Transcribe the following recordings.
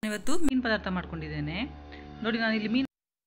ಇವತ್ತು ಮೀನು ಪದಾರ್ಥ ಮಾಡ್ಕೊಂಡಿದ್ದೇನೆ ನೋಡಿ ನಾನು ಇಲ್ಲಿ ಮೀನು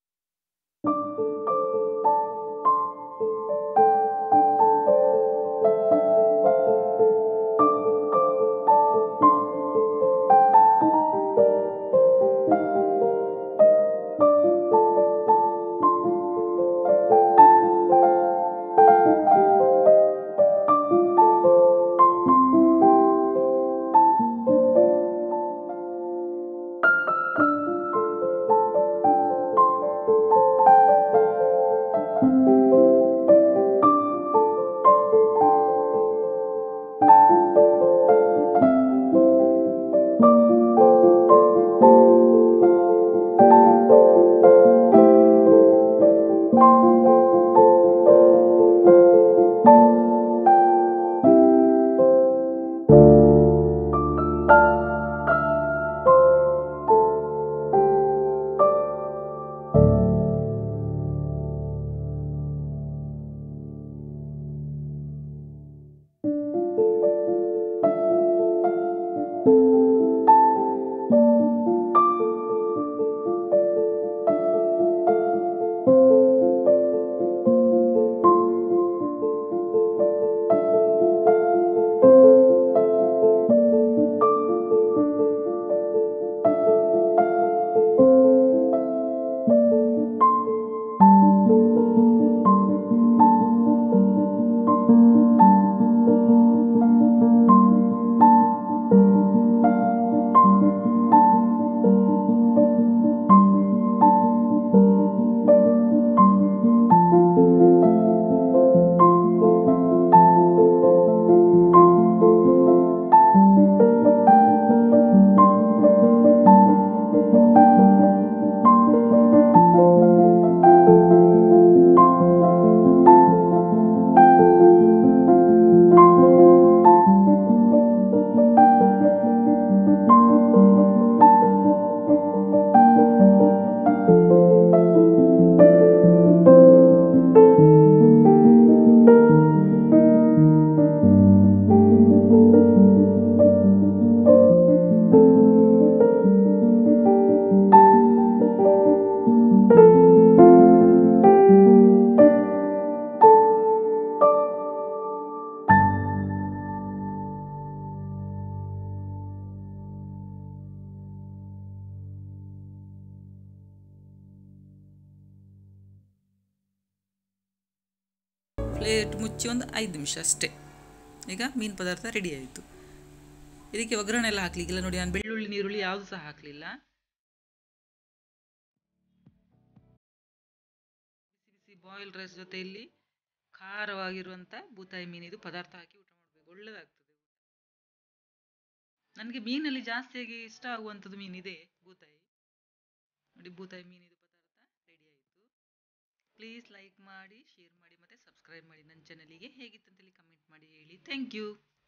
ಪ್ಲೇಟ್ ಮುಚ್ಚಿ ಒಂದು ಐದು ನಿಮಿಷ ಅಷ್ಟೇ ಈಗ ಮೀನು ಪದಾರ್ಥ ರೆಡಿ ಆಯಿತು ಇದಕ್ಕೆ ಒಗ್ಗರಣೆ ಎಲ್ಲ ಹಾಕ್ಲಿಕ್ಕಿಲ್ಲ ನೋಡಿ ನಾನು ಬೆಳ್ಳುಳ್ಳಿ ನೀರುಳ್ಳಿ ಯಾವುದು ಸಹ ಹಾಕಲಿಲ್ಲ ಬಿಸಿ ಬಿಸಿ ಬಾಯ್ಲ್ ರೈಸ್ ಜೊತೆಯಲ್ಲಿ ಖಾರವಾಗಿರುವಂಥ ಬೂತಾಯಿ ಮೀನಿದು ಪದಾರ್ಥ ಹಾಕಿ ಊಟ ಮಾಡಬೇಕು ಒಳ್ಳೆಯದಾಗ್ತದೆ ನನಗೆ ಮೀನಲ್ಲಿ ಜಾಸ್ತಿಯಾಗಿ ಇಷ್ಟ ಆಗುವಂಥದ್ದು ಮೀನಿದೆ ಬೂತಾಯಿ ನೋಡಿ ಬೂತಾಯಿ ಮೀನಿದು ಪದಾರ್ಥ ರೆಡಿ ಆಯಿತು ಪ್ಲೀಸ್ ಲೈಕ್ ಮಾಡಿ ಶೇರ್ ಮಾಡಿ ಮತ್ತು ಸಬ್ಸ್ಕ್ರೈಬ್ ಮಾಡಿ ನನ್ನ ಚಾನಲಿಗೆ ಹೇಗಿತ್ತು ಅಂತೇಳಿ ಕಮೆಂಟ್ ಮಾಡಿ ಹೇಳಿ ಥ್ಯಾಂಕ್ ಯು